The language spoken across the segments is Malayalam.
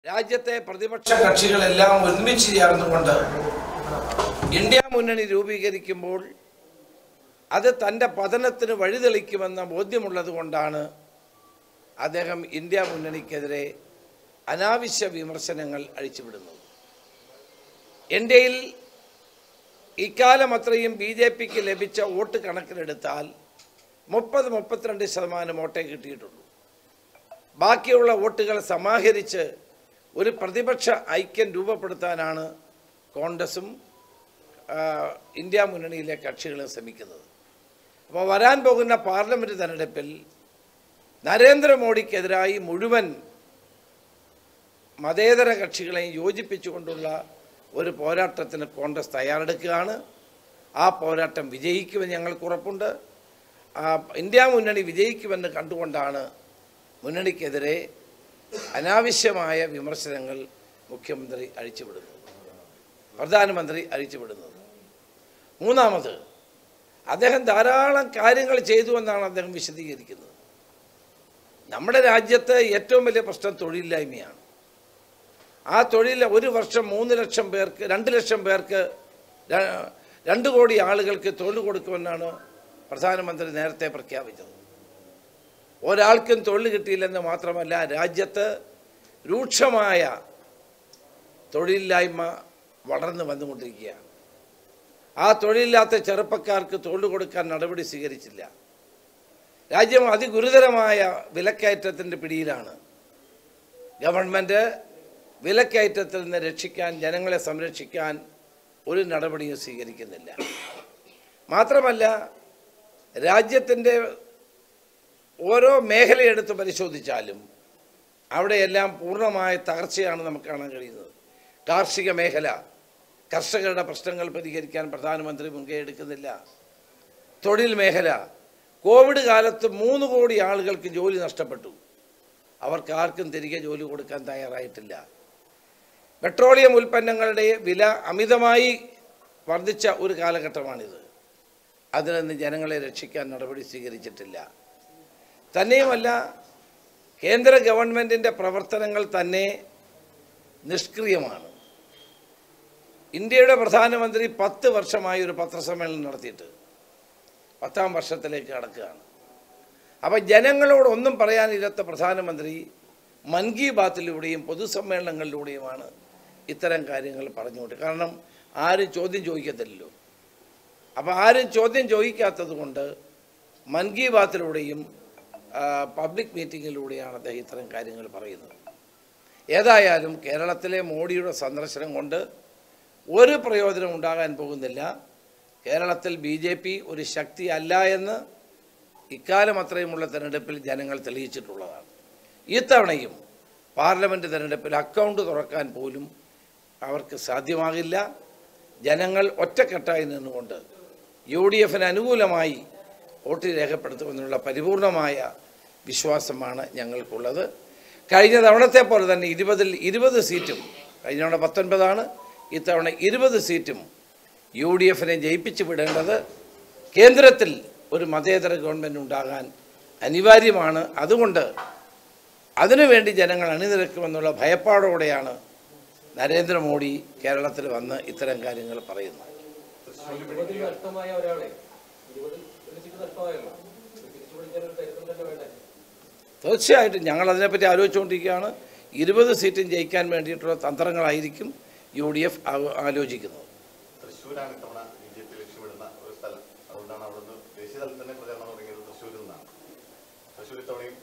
രാജ്യത്തെ പ്രതിപക്ഷ കക്ഷികളെല്ലാം ഒരുമിച്ച് ചേർന്നുകൊണ്ട് ഇന്ത്യ മുന്നണി രൂപീകരിക്കുമ്പോൾ അത് തൻ്റെ പതനത്തിന് വഴിതെളിക്കുമെന്ന ബോധ്യമുള്ളത് കൊണ്ടാണ് അദ്ദേഹം ഇന്ത്യ മുന്നണിക്കെതിരെ അനാവശ്യ വിമർശനങ്ങൾ അഴിച്ചുവിടുന്നത് ഇന്ത്യയിൽ ഇക്കാലം അത്രയും ബി ജെ പിക്ക് ലഭിച്ച വോട്ട് കണക്കിലെടുത്താൽ മുപ്പത് മുപ്പത്തിരണ്ട് ശതമാനം വോട്ടേ കിട്ടിയിട്ടുള്ളൂ ബാക്കിയുള്ള വോട്ടുകൾ സമാഹരിച്ച് ഒരു പ്രതിപക്ഷ ഐക്യം രൂപപ്പെടുത്താനാണ് കോൺഗ്രസും ആ, ഇന്ത്യ മുന്നണിയിലെ കക്ഷികളും ശ്രമിക്കുന്നത് അപ്പോൾ വരാൻ പോകുന്ന പാർലമെൻറ്റ് തെരഞ്ഞെടുപ്പിൽ നരേന്ദ്രമോദിക്കെതിരായി മുഴുവൻ മതേതര കക്ഷികളെയും യോജിപ്പിച്ചുകൊണ്ടുള്ള ഒരു പോരാട്ടത്തിന് കോൺഗ്രസ് തയ്യാറെടുക്കുകയാണ് ആ പോരാട്ടം വിജയിക്കുമെന്ന് ഞങ്ങൾക്ക് ഉറപ്പുണ്ട് ആ, ഇന്ത്യ മുന്നണി വിജയിക്കുമെന്ന് കണ്ടുകൊണ്ടാണ് മുന്നണിക്കെതിരെ അനാവശ്യമായ വിമർശനങ്ങൾ മുഖ്യമന്ത്രി അഴിച്ചുവിടുന്നത് പ്രധാനമന്ത്രി അഴിച്ചുവിടുന്നത് മൂന്നാമത് അദ്ദേഹം ധാരാളം കാര്യങ്ങൾ ചെയ്തു എന്നാണ് അദ്ദേഹം വിശദീകരിക്കുന്നത് നമ്മുടെ രാജ്യത്ത് ഏറ്റവും വലിയ പ്രശ്നം തൊഴിലില്ലായ്മയാണ് ആ തൊഴിൽ ഒരു വർഷം മൂന്ന് ലക്ഷം പേർക്ക് രണ്ട് ലക്ഷം പേർക്ക് ര- രണ്ട് കോടി ആളുകൾക്ക് തൊഴിൽ കൊടുക്കുമെന്നാണ് പ്രധാനമന്ത്രി നേരത്തെ പ്രഖ്യാപിച്ചത് ഒരാൾക്കും തൊഴിൽ കിട്ടിയില്ലെന്ന് മാത്രമല്ല രാജ്യത്ത് രൂക്ഷമായ തൊഴിലില്ലായ്മ വളർന്നു വന്നുകൊണ്ടിരിക്കുകയാണ് ആ തൊഴിലില്ലാത്ത ചെറുപ്പക്കാർക്ക് തൊഴിൽ കൊടുക്കാൻ നടപടി സ്വീകരിച്ചില്ല രാജ്യം അതിഗുരുതരമായ വിലക്കയറ്റത്തിൻ്റെ പിടിയിലാണ് ഗവൺമെൻറ് വിലക്കയറ്റത്തിൽ നിന്ന് രക്ഷിക്കാൻ ജനങ്ങളെ സംരക്ഷിക്കാൻ ഒരു നടപടിയും സ്വീകരിക്കുന്നില്ല മാത്രമല്ല രാജ്യത്തിൻ്റെ ഓരോ മേഖലയെടുത്ത് പരിശോധിച്ചാലും അവിടെയെല്ലാം പൂർണ്ണമായ തകർച്ചയാണ് നമുക്ക് കാണാൻ കഴിയുന്നത് കാർഷിക മേഖല കർഷകരുടെ പ്രശ്നങ്ങൾ പരിഹരിക്കാൻ പ്രധാനമന്ത്രി മുൻകൈ എടുക്കുന്നില്ല തൊഴിൽ മേഖല കോവിഡ് കാലത്ത് മൂന്ന് കോടി ആളുകൾക്ക് ജോലി നഷ്ടപ്പെട്ടു അവർക്ക് ആർക്കും തിരികെ ജോലി കൊടുക്കാൻ തയ്യാറായിട്ടില്ല പെട്രോളിയം ഉൽപ്പന്നങ്ങളുടെ വില അമിതമായി വർദ്ധിച്ച ഒരു കാലഘട്ടമാണിത് അതിൽ നിന്ന് ജനങ്ങളെ രക്ഷിക്കാൻ നടപടി സ്വീകരിച്ചിട്ടില്ല തന്നെയുമല്ല കേന്ദ്ര ഗവൺമെൻറ്റിൻ്റെ പ്രവർത്തനങ്ങൾ തന്നെ നിഷ്ക്രിയമാണ് ഇന്ത്യയുടെ പ്രധാനമന്ത്രി പത്ത് വർഷമായി ഒരു പത്രസമ്മേളനം നടത്തിയിട്ട് പത്താം വർഷത്തിലേക്ക് കടക്കുകയാണ് അപ്പോൾ ജനങ്ങളോട് ഒന്നും പറയാനില്ലാത്ത പ്രധാനമന്ത്രി മൻ കി ബാത്തിലൂടെയും പൊതുസമ്മേളനങ്ങളിലൂടെയുമാണ് ഇത്തരം കാര്യങ്ങൾ പറഞ്ഞുകൊണ്ട് കാരണം ആരും ചോദ്യം ചോദിക്കത്തില്ലല്ലോ അപ്പോൾ ആരും ചോദ്യം ചോദിക്കാത്തത് കൊണ്ട് മൻ കി ബാത്തിലൂടെയും ആ, പബ്ലിക് മീറ്റിങ്ങിലൂടെയാണ് അദ്ദേഹം ഇത്തരം കാര്യങ്ങൾ പറയുന്നത് ഏതായാലും കേരളത്തിലെ മോഡിയുടെ സന്ദർശനം കൊണ്ട് ഒരു പ്രയോജനം ഉണ്ടാകാൻ പോകുന്നില്ല കേരളത്തിൽ ബി ജെ പി ഒരു ശക്തി അല്ല എന്ന് ഇക്കാലം അത്രയുമുള്ള തെരഞ്ഞെടുപ്പിൽ ജനങ്ങൾ തെളിയിച്ചിട്ടുള്ളതാണ് ഇത്തവണയും പാർലമെൻറ്റ് തെരഞ്ഞെടുപ്പിൽ അക്കൗണ്ട് തുറക്കാൻ പോലും അവർക്ക് സാധ്യമാകില്ല ജനങ്ങൾ ഒറ്റക്കെട്ടായി നിന്നുകൊണ്ട് യു ഡി എഫിന് അനുകൂലമായി വോട്ട് രേഖപ്പെടുത്തുമെന്നുള്ള പരിപൂർണമായ വിശ്വാസമാണ് ഞങ്ങൾക്കുള്ളത് കഴിഞ്ഞ തവണത്തെ പോലെ തന്നെ ഇരുപതിൽ ഇരുപത് സീറ്റും കഴിഞ്ഞ തവണ പത്തൊൻപതാണ് ഇത്തവണ ഇരുപത് സീറ്റും യു ഡി എഫിനെ ജയിപ്പിച്ചു വിടേണ്ടത് കേന്ദ്രത്തിൽ ഒരു മതേതര ഗവൺമെൻറ് ഉണ്ടാകാൻ അനിവാര്യമാണ് അതുകൊണ്ട് അതിനുവേണ്ടി ജനങ്ങൾ അണിനിരക്കുമെന്നുള്ള ഭയപ്പാടോടെയാണ് നരേന്ദ്രമോദി കേരളത്തിൽ വന്ന് ഇത്തരം കാര്യങ്ങൾ പറയുന്നത് ഇരുപതിൽ നഷ്ടമായ ഒരാളെ ഇരുപതിൽ ഒരു സീറ്റ് നഷ്ടമായല്ലോ തിരിച്ചു പിടിക്കാൻ ഒരു കരുത്തം തന്നെ വേണ്ടേ തീർച്ചയായിട്ടും ഞങ്ങൾ അതിനെപ്പറ്റി ആലോചിച്ചുകൊണ്ടിരിക്കുകയാണ് ഇരുപത് സീറ്റും ജയിക്കാൻ വേണ്ടിയിട്ടുള്ള തന്ത്രങ്ങളായിരിക്കും യു ഡി എഫ് ആലോചിക്കുന്നത് തൃശ്ശൂരാണ് ഇത്തവണ ബി ജെ പി ലക്ഷ്യമിടുന്ന ഒരു സ്ഥലം അതുകൊണ്ടാണ് അവിടുന്ന് ദേശീയ തലത്തിൽ തന്നെ പ്രചരണം തുടങ്ങിയത് തൃശ്ശൂരിൽ നിന്നാണ് തൃശ്ശൂർ ഇത്തവണയും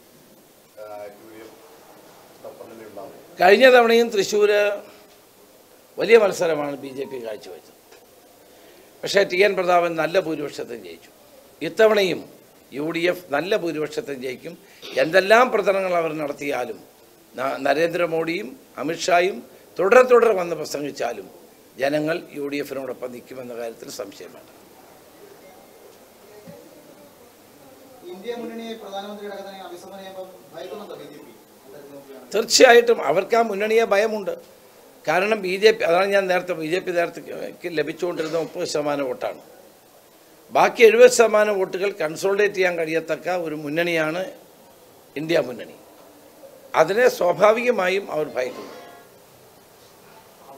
യു ഡി എഫ് ഒപ്പം തന്നെ ഉണ്ടാവും കഴിഞ്ഞ തവണയും തൃശ്ശൂർ വലിയ മത്സരമാണ് ബി ജെ പി കാഴ്ചവെച്ചത് പക്ഷേ ടി എൻ പ്രതാപൻ നല്ല ഭൂരിപക്ഷത്തിൽ ജയിച്ചു ഇത്തവണയും യു ഡി എഫ് നല്ല ഭൂരിപക്ഷത്തിൽ ജയിക്കും എന്തെല്ലാം പ്രചരണങ്ങൾ അവർ നടത്തിയാലും ന- നരേന്ദ്രമോദിയും അമിത്ഷായും തുടരെ തുടരെ വന്ന് പ്രസംഗിച്ചാലും ജനങ്ങൾ യു ഡി എഫിനോടൊപ്പം നിൽക്കുമെന്ന കാര്യത്തിൽ സംശയം വേണ്ട ഇന്ത്യ മുന്നണിയെ പ്രധാനമന്ത്രി അടക്കം തന്നെ അഭിസംബോധന ചെയ്യുമ്പോൾ ഭയക്കുന്നുണ്ടോ ബി ജെ പി അത്തരത്തിൽ നോക്കുകയാണ് തീർച്ചയായിട്ടും അവർക്ക് ആ മുന്നണിയെ ഭയമുണ്ട് കാരണം ബി ജെ പി അതാണ് ഞാൻ നേരത്തെ ബി ജെ പി നേരത്തെ ലഭിച്ചുകൊണ്ടിരുന്ന മുപ്പത് ശതമാനം വോട്ടാണ് ബാക്കി എഴുപത് ശതമാനം വോട്ടുകൾ കൺസോൾഡേറ്റ് ചെയ്യാൻ കഴിയത്തക്ക ഒരു മുന്നണിയാണ് ഇന്ത്യ മുന്നണി അതിനെ സ്വാഭാവികമായും അവർ ഭയക്കുന്നു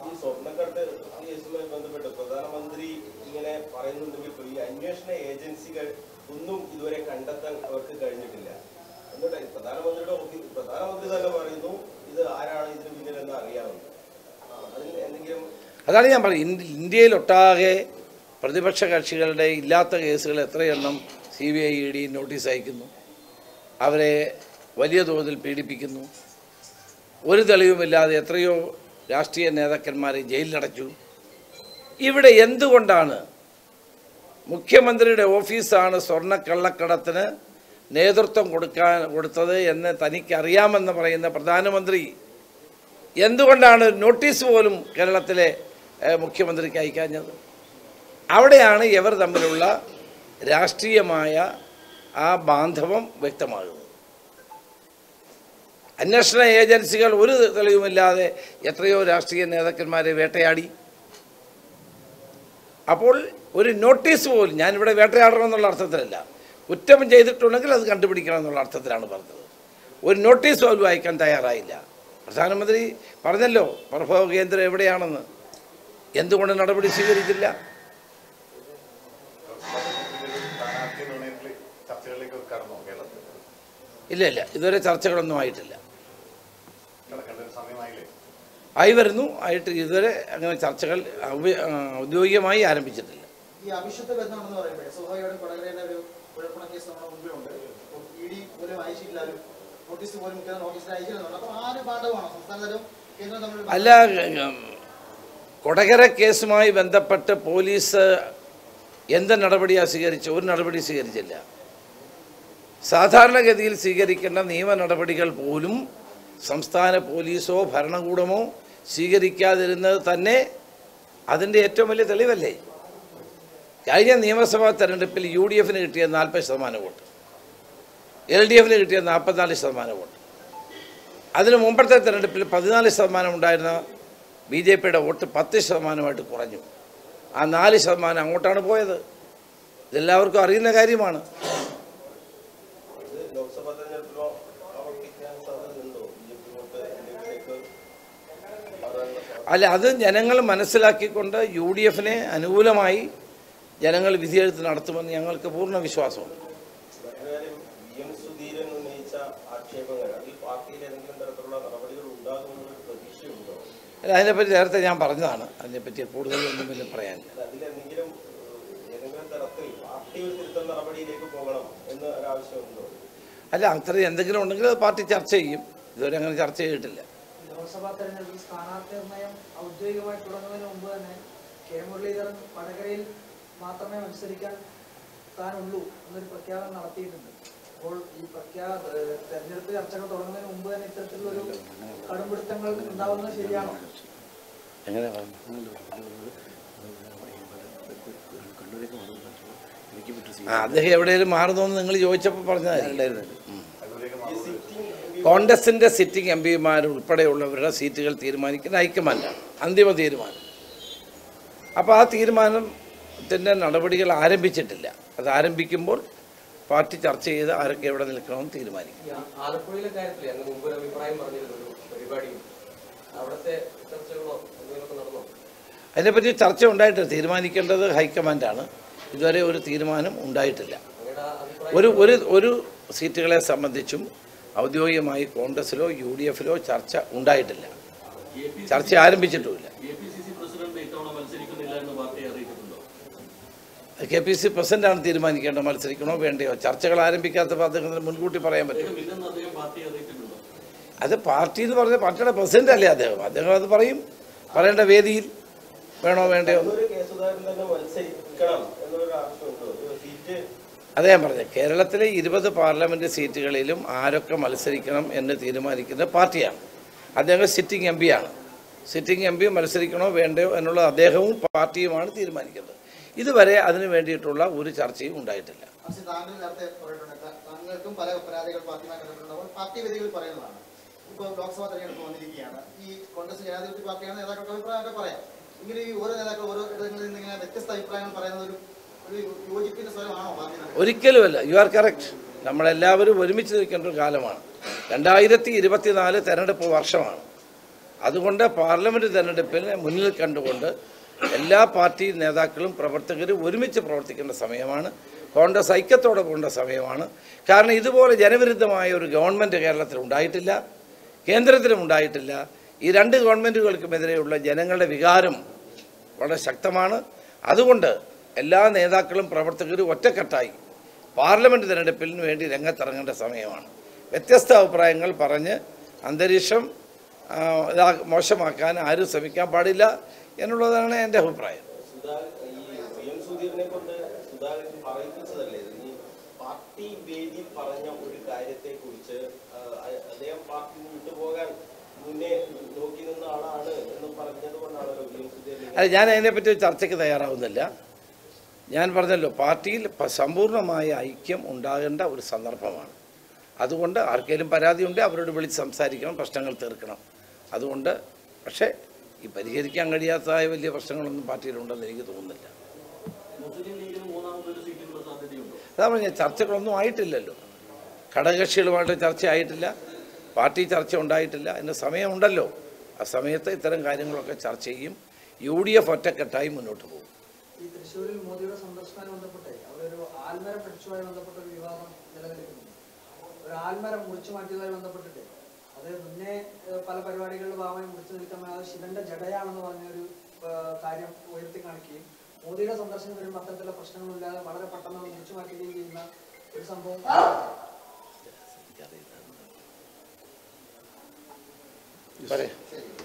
ഈ സ്വർണ്ണക്കടത്ത് കേസുമായി ബന്ധപ്പെട്ട് പ്രധാനമന്ത്രി ഇങ്ങനെ പറയുന്നുണ്ടെങ്കിൽ പോലും ഈ അന്വേഷണ ഏജൻസികൾ ഒന്നും ഇതുവരെ കണ്ടെത്താൻ അവർക്ക് കഴിഞ്ഞിട്ടില്ല എന്നിട്ട് പ്രധാനമന്ത്രിയുടെ ഓഫീസ് പ്രധാനമന്ത്രി തന്നെ പറയുന്നു ഇത് ആരാണ് ഇതിന് പിന്നിലെന്ന് അറിയാവുന്നത് അതിൽ എന്തെങ്കിലും അതാണ് ഞാൻ പറയുന്നത് ഇന്ത്യയിലൊട്ടാകെ പ്രതിപക്ഷ കക്ഷികളുടെ ഇല്ലാത്ത കേസുകൾ എത്രയെണ്ണം C B I E D notice അയക്കുന്നു അവരെ വലിയ തോതിൽ പീഡിപ്പിക്കുന്നു ഒരു തെളിവുമില്ലാതെ എത്രയോ രാഷ്ട്രീയ നേതാക്കന്മാരെ ജയിലിലടച്ചു ഇവിടെ എന്തുകൊണ്ടാണ് മുഖ്യമന്ത്രിയുടെ ഓഫീസാണ് സ്വർണ്ണക്കള്ളക്കടത്തിന് നേതൃത്വം കൊടുക്കാൻ കൊടുത്തത് എന്ന് തനിക്കറിയാമെന്ന് പറയുന്ന പ്രധാനമന്ത്രി എന്തുകൊണ്ടാണ് നോട്ടീസ് പോലും കേരളത്തിലെ ഏഹ്, മുഖ്യമന്ത്രിക്ക് അയക്കാഞ്ഞത് അവിടെയാണ് ഇവർ തമ്മിലുള്ള രാഷ്ട്രീയമായ ആ ബാന്ധവം വ്യക്തമാകുന്നത് അന്വേഷണ ഏജൻസികൾ ഒരു തെളിവുമില്ലാതെ എത്രയോ രാഷ്ട്രീയ നേതാക്കന്മാരെ വേട്ടയാടി അപ്പോൾ ഒരു നോട്ടീസ് പോലും ഞാനിവിടെ വേട്ടയാടണം എന്നുള്ള അർത്ഥത്തിലല്ല കുറ്റം ചെയ്തിട്ടുണ്ടെങ്കിൽ അത് കണ്ടുപിടിക്കണം എന്നുള്ള അർത്ഥത്തിലാണ് പറഞ്ഞത് ഒരു നോട്ടീസ് പോലും അയക്കാൻ തയ്യാറായില്ല പ്രധാനമന്ത്രി പറഞ്ഞല്ലോ പ്രഭവ കേന്ദ്രം എവിടെയാണെന്ന് എന്തുകൊണ്ട് നടപടി സ്വീകരിച്ചില്ല സ്ഥാനാർത്ഥി നിർണയത്തിൽ ചർച്ചകളിലേക്ക് കടന്നു കേരളത്തിൽ ഇല്ല ഇല്ല ഇതുവരെ ചർച്ചകളൊന്നും ആയിട്ടില്ല കടക്കേണ്ട ഒരു സമയമായില്ലേ ആയി വരുന്നു ആയിട്ട് ഇതുവരെ അങ്ങനെ ചർച്ചകൾ ഔദ്യ- ആ, ഔദ്യോഗികമായി ആരംഭിച്ചിട്ടില്ല ഈ അവിശുദ്ധ ബന്ധമാണെന്ന് പറയുമ്പോൾ സ്വാഭാവികമായിട്ടും കൊടകരയുടെ ഒരു കുഴപ്പണ കേസ് നമ്മുടെ മുമ്പിലുണ്ട് ഇ ഡി പോലും അയച്ചിട്ടില്ലാലും നോട്ടീസ് പോലും മുഖ്യമന്ത്രി ഓഫീസിൽ അയച്ചിരുന്നുണ്ട് അപ്പോൾ ആ ഒരു പാഠമാണോ സംസ്ഥാനത്തിലും കേന്ദ്രം തമ്മിൽ അല്ല ഉം, കൊടകര കേസുമായി ബന്ധപ്പെട്ട് പോലീസ് എന്ത് നടപടിയാണ് സ്വീകരിച്ചത് ഒരു നടപടി സ്വീകരിച്ചില്ല സാധാരണഗതിയിൽ സ്വീകരിക്കേണ്ട നിയമ നടപടികൾ പോലും സംസ്ഥാന പോലീസോ ഭരണകൂടമോ സ്വീകരിക്കാതിരുന്നത് തന്നെ അതിൻ്റെ ഏറ്റവും വലിയ തെളിവല്ലേ കഴിഞ്ഞ നിയമസഭാ തെരഞ്ഞെടുപ്പിൽ യു ഡി എഫിന് കിട്ടിയ നാൽപ്പത് ശതമാനം വോട്ട് എൽ ഡി എഫിന് കിട്ടിയ നാൽപ്പത്തിനാല് ശതമാനം വോട്ട് അതിന് മുമ്പത്തെ തെരഞ്ഞെടുപ്പിൽ പതിനാല് ശതമാനം ഉണ്ടായിരുന്ന ബി ജെ പിയുടെ വോട്ട് പത്ത് ശതമാനമായിട്ട് കുറഞ്ഞു ആ നാല് ശതമാനം അങ്ങോട്ടാണ് പോയത് ഇതെല്ലാവർക്കും അറിയുന്ന കാര്യമാണ് ഇത് ലോക്സഭാ തെരഞ്ഞെടുപ്പിലോ ആവർത്തിക്കാൻ സാധ്യതയുണ്ടോ B J P vote L D എഫിലേക്ക് മാറാനുള്ള സാധ്യത അല്ല അത് ജനങ്ങൾ മനസ്സിലാക്കിക്കൊണ്ട് യു ഡി എഫിനെ അനുകൂലമായി ജനങ്ങൾ വിധിയെഴുത്ത് നടത്തുമെന്ന് ഞങ്ങൾക്ക് പൂർണ്ണ വിശ്വാസമുണ്ട് മറ്റൊരു കാര്യം വി എം സുധീരൻ ഉന്നയിച്ച ആക്ഷേപങ്ങൾ അതിൽ പാർട്ടിയിൽ ഏതെങ്കിലും തരത്തിലുള്ള നടപടികൾ ഉണ്ടാകുമെന്നൊരു പ്രതീക്ഷയുണ്ടോ അല്ല അതിനെപ്പറ്റി നേരത്തെ ഞാൻ പറഞ്ഞതാണ് അതിനെപ്പറ്റി കൂടുതലൊന്നും പിന്നെ പറയാനില്ല അതിലെന്തെങ്കിലും ഏഹ്, ഏതെങ്കിലും തരത്തിൽ പാർട്ടി ഒരു തിരുത്തൽ നടപടിയിലേക്ക് പോകണം എന്ന് ഒരാവശ്യമുണ്ടോ അല്ല അത്തരം എന്തെങ്കിലും ഉണ്ടെങ്കിൽ അത് പാർട്ടി ചർച്ച ചെയ്യും ഇതുവരെ അങ്ങനെ ചർച്ച ചെയ്തിട്ടില്ല ലോക്സഭാ തെരഞ്ഞെടുപ്പിൽ സ്ഥാനാർത്ഥി നിർണയം ഔദ്യോഗികമായി തുടങ്ങുന്നതിന് മുമ്പ് തന്നെ കെ മുരളീധരൻ വടകരയിൽ മാത്രമേ മത്സരിക്കാൻ താനുള്ളൂ എന്നൊരു പ്രഖ്യാപനം നടത്തിയിട്ടുണ്ട് അപ്പോൾ ഈ പ്രഖ്യാ ഏഹ് തെരഞ്ഞെടുപ്പ് ചർച്ചകൾ തുടങ്ങുന്നതിന് മുമ്പ് തന്നെ ഇത്തരത്തിലൊരു കടുംപിടുത്തങ്ങൾ ഉണ്ടാവുന്നത് ശരിയാണോ എങ്ങനെ ആ അദ്ദേഹം എവിടെയെങ്കിലും മാറുന്നോന്ന് നിങ്ങൾ ചോദിച്ചപ്പോൾ പറഞ്ഞതായിരുന്നു അതിലേക്ക് ഈ മാറുന്നത് സിറ്റിംഗ് എം പി കോൺഗ്രസിൻ്റെ സിറ്റിംഗ് എം പിമാർ ഉൾപ്പെടെയുള്ളവരുടെ സീറ്റുകൾ തീരുമാനിക്കുന്ന ഹൈക്കമാൻഡാണ് അന്തിമ തീരുമാനം അപ്പോൾ ആ തീരുമാനത്തിൻ്റെ നടപടികൾ ആരംഭിച്ചിട്ടില്ല അത് ആരംഭിക്കുമ്പോൾ പാർട്ടി ചർച്ച ചെയ്ത് ആരൊക്കെ എവിടെ നിൽക്കണമെന്ന് തീരുമാനിക്കും ഈ ആ- ആലപ്പുഴയിലെ കാര്യത്തിൽ അങ്ങ് മുമ്പ് ഒരു അഭിപ്രായം പറഞ്ഞിരുന്നു ഒരു പരിപാടിയും അവിടുത്തെ ചർച്ചകളോ എന്തെങ്കിലുമൊക്കെ നടന്നോ അതിനെപ്പറ്റി ചർച്ച ഉണ്ടായിട്ടില്ല തീരുമാനിക്കേണ്ടത് ഹൈക്കമാൻഡാണ് ഇതുവരെ ഒരു തീരുമാനം ഉണ്ടായിട്ടില്ല അങ്ങയുടെ ആ അഭിപ്രായം ഒരു ഒരു ഒരു സീറ്റുകളെ സംബന്ധിച്ചും ഔദ്യോഗികമായി കോൺഗ്രസിലോ യു ഡി എഫിലോ ചർച്ച ഉണ്ടായിട്ടില്ല ചർച്ച ആരംഭിച്ചിട്ടുമില്ല K P C C president ഇത്തവണ മത്സരിക്കുന്നില്ല എന്ന് പാർട്ടി അറിയിച്ചിട്ടുണ്ടോ കെ പി സി പ്രസിഡന്റാണ് തീരുമാനിക്കേണ്ടത് മത്സരിക്കണോ വേണ്ടയോ ചർച്ചകൾ ആരംഭിക്കാത്തപ്പോൾ അദ്ദേഹത്തിന് മുൻകൂട്ടി പറയാൻ പറ്റും അദ്ദേഹം ഇല്ലെന്ന് അദ്ദേഹം പാർട്ടി അറിയിച്ചിട്ടുണ്ടോ അത് പാർട്ടി എന്ന് പറഞ്ഞ പാർട്ടിയുടെ പ്രസിഡന്റ് അല്ലേ അദ്ദേഹം അദ്ദേഹം അത് പറയും പറയേണ്ട വേദിയിൽ വേണോ വേണ്ടയോ എന്ന്. ഒരു കേസുകാരൻ തന്നെ മത്സരിക്കണം എന്നൊരു ആവശ്യമുണ്ടോ ഒരു സീറ്റ് അതേ ഞാൻ പറഞ്ഞത് കേരളത്തിലെ ഇരുപത് പാർലമെന്റ് സീറ്റുകളിലും ആരൊക്കെ മത്സരിക്കണം എന്ന് തീരുമാനിക്കുന്നത് പാർട്ടിയാണ് അദ്ദേഹം സിറ്റിംഗ് എം ആണ് സിറ്റിംഗ് എം പി മത്സരിക്കണോ വേണ്ടയോ എന്നുള്ളത് അദ്ദേഹവും പാർട്ടിയുമാണ് തീരുമാനിക്കുന്നത് ഇതുവരെ അതിനു വേണ്ടിയിട്ടുള്ള ഒരു ചർച്ചയും ഉണ്ടായിട്ടില്ല പക്ഷേ താങ്കൾ നേരത്തെ പറഞ്ഞിട്ടുണ്ട് താ- താങ്കൾക്കും പല പരാതികൾ പാർട്ടിയുമായി ബന്ധപ്പെട്ടുണ്ടാവും പാർട്ടി വേദികളിൽ പറയുന്നതാണ് ഇപ്പോൾ ലോക്സഭാ തെരഞ്ഞെടുപ്പ് വന്നിരിക്കുകയാണ് ഈ കോൺഗ്രസ് ജനാധിപത്യ പാർട്ടിയാണ് നേതാക്കൾക്ക് അഭിപ്രായമൊക്കെ പറയാം ഇങ്ങനെ ഈ ഓരോ നേതാക്കൾ ഓരോ ഇടങ്ങളിൽ നിന്ന് ഇങ്ങനെ വ്യത്യസ്ത അഭിപ്രായങ്ങൾ പറയുന്നത് ഒരു ഒരു യോജിപ്പിന്റെ സ്വരമാണോ പാർട്ടി നടക്കുന്നത്? ഒരിക്കലുമല്ല യു ആർ കറക്റ്റ് നമ്മളെല്ലാവരും ഒരുമിച്ച് നിൽക്കേണ്ട ഒരു കാലമാണ് രണ്ടായിരത്തി ഇരുപത്തിനാല് തെരഞ്ഞെടുപ്പ് വർഷമാണ് അതുകൊണ്ട് പാർലമെൻറ്റ് തെരഞ്ഞെടുപ്പിനെ മുന്നിൽ കണ്ടുകൊണ്ട് എല്ലാ പാർട്ടി നേതാക്കളും പ്രവർത്തകരും ഒരുമിച്ച് പ്രവർത്തിക്കേണ്ട സമയമാണ് കോൺഗ്രസ് ഐക്യത്തോടെ പോകേണ്ട സമയമാണ് കാരണം ഇതുപോലെ ജനവിരുദ്ധമായ ഒരു ഗവൺമെൻറ് കേരളത്തിൽ ഉണ്ടായിട്ടില്ല കേന്ദ്രത്തിലും ഉണ്ടായിട്ടില്ല ഈ രണ്ട് ഗവൺമെൻറ്റുകൾക്കുമെതിരെയുള്ള ജനങ്ങളുടെ വികാരം വളരെ ശക്തമാണ് അതുകൊണ്ട് എല്ലാ നേതാക്കളും പ്രവർത്തകരും ഒറ്റക്കെട്ടായി പാർലമെൻറ്റ് തിരഞ്ഞെടുപ്പിന് വേണ്ടി രംഗത്തിറങ്ങേണ്ട സമയമാണ് വ്യത്യസ്ത അഭിപ്രായങ്ങൾ പറഞ്ഞ് അന്തരീക്ഷം ആ, ഇതാ മോശമാക്കാൻ ആരും ശ്രമിക്കാൻ പാടില്ല എന്നുള്ളതാണ് എൻ്റെ അഭിപ്രായം സുധാ ഈ വി എം സുധീറിനെ കൊണ്ട് സുധാകരൻ പറയിപ്പിച്ചതല്ലേ ഇത്? ഈ പാർട്ടി വേദിയിൽ പറഞ്ഞ ഒരു കാര്യത്തെ കുറിച്ച് അദ്ദേഹം പാർട്ടി വിട്ടുപോകാൻ മുന്നേ നോക്കി നിന്ന ആളാണ് എന്ന് പറഞ്ഞത് കൊണ്ടാണല്ലോ വി എം സുധീരൻ അല്ല ഞാൻ അതിനെപ്പറ്റി ഒരു ചർച്ചയ്ക്ക് തയ്യാറാവുന്നില്ല ഞാൻ പറഞ്ഞല്ലോ പാർട്ടിയിൽ പ- സമ്പൂർണ്ണമായ ഐക്യം ഉണ്ടാകേണ്ട ഒരു സന്ദർഭമാണ് അതുകൊണ്ട് ആർക്കെങ്കിലും പരാതിയുണ്ട് അവരോട് വിളിച്ച് സംസാരിക്കണം പ്രശ്നങ്ങൾ തീർക്കണം അതുകൊണ്ട് പക്ഷേ ഈ പരിഹരിക്കാൻ കഴിയാത്തതായ വലിയ പ്രശ്നങ്ങളൊന്നും പാർട്ടിയിലുണ്ടെന്ന് എനിക്ക് തോന്നുന്നില്ല മുസ്ലിം ലീഗിന് മൂന്നാമതൊരു സീറ്റിനുള്ള സാധ്യതയുണ്ടോ അതാ പറഞ്ഞ ചർച്ചകളൊന്നും ആയിട്ടില്ലല്ലോ ഘടകകക്ഷികളുമായിട്ട് ചർച്ച ആയിട്ടില്ല പാർട്ടി ചർച്ച ഉണ്ടായിട്ടില്ല അതിന് സമയമുണ്ടല്ലോ ആ സമയത്ത് ഇത്തരം കാര്യങ്ങളൊക്കെ ചർച്ച ചെയ്യും യു ഡി എഫ് ഒറ്റക്കെട്ടായി മുന്നോട്ട് പോകും ഈ തൃശ്ശൂരിൽ മോദിയുടെ സന്ദർശനവുമായി ബന്ധപ്പെട്ട് അവിടെ ഒരു ആൽമരം പഠിച്ചുമായി ബന്ധപ്പെട്ട ഒരു വിവാദം നിലനിൽക്കുന്നുണ്ട് ഒരു ആൽമരം മുറിച്ചു മാറ്റിയതുമായി ബന്ധപ്പെട്ടിട്ട് അത് മുന്നേ ഏഹ്, പല പരിപാടികളുടെ ഭാഗമായി മുറിച്ചു നിൽക്കാൻ അത് ശിവന്റെ ജടയാണെന്ന് പറഞ്ഞൊരു ഏഹ്, കാര്യം ഉയർത്തി കാണിക്കുകയും മോദിയുടെ സന്ദർശനം വരുമ്പോൾ അത്തരത്തിലുള്ള പ്രശ്നങ്ങളില്ലാതെ വളരെ പെട്ടെന്ന് അത് മുറിച്ചു മാറ്റുകയും ചെയ്യുന്ന ഒരു സംഭവം പറയാം